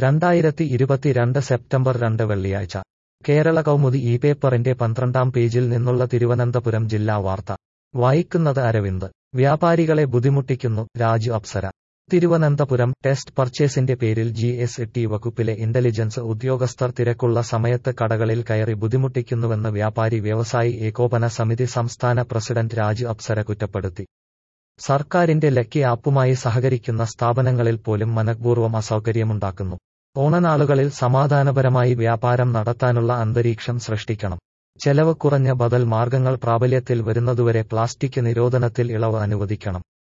രണ്ടായിരത്തി ഇരുപത്തിരണ്ട് സെപ്റ്റംബർ രണ്ട് വെള്ളിയാഴ്ച കേരള കൗമുദി ഈ പേപ്പറിന്റെ പന്ത്രണ്ടാം പേജിൽ നിന്നുള്ള തിരുവനന്തപുരം ജില്ലാ വാർത്ത വായിക്കുന്നത് അരവിന്ദ് വ്യാപാരികളെ ബുദ്ധിമുട്ടിക്കുന്നു രാജു അപ്സര തിരുവനന്തപുരം ടെസ്റ്റ് പർച്ചേസിന്റെ പേരിൽ ജി എസ് ടി വകുപ്പിലെ ഇന്റലിജൻസ് ഉദ്യോഗസ്ഥർ തിരക്കുള്ള സമയത്ത് കടകളിൽ കയറി ബുദ്ധിമുട്ടിക്കുന്നുവെന്ന് വ്യാപാരി വ്യവസായി ഏകോപന സമിതി സംസ്ഥാന പ്രസിഡന്റ് രാജു അപ്സര കുറ്റപ്പെടുത്തി സർക്കാരിന്റെ ലക്കി ആപ്പുമായി സഹകരിക്കുന്ന സ്ഥാപനങ്ങളിൽ പോലും മനഃപൂർവ്വം അസൗകര്യമുണ്ടാക്കുന്നു ഓണനാളുകളിൽ സമാധാനപരമായി വ്യാപാരം നടത്താനുള്ള അന്തരീക്ഷം സൃഷ്ടിക്കണം ചെലവ് കുറഞ്ഞ ബദൽ മാർഗങ്ങൾ പ്രാബല്യത്തിൽ വരുന്നതുവരെ പ്ലാസ്റ്റിക് നിരോധനത്തിൽ ഇളവ് അനുവദിക്കണം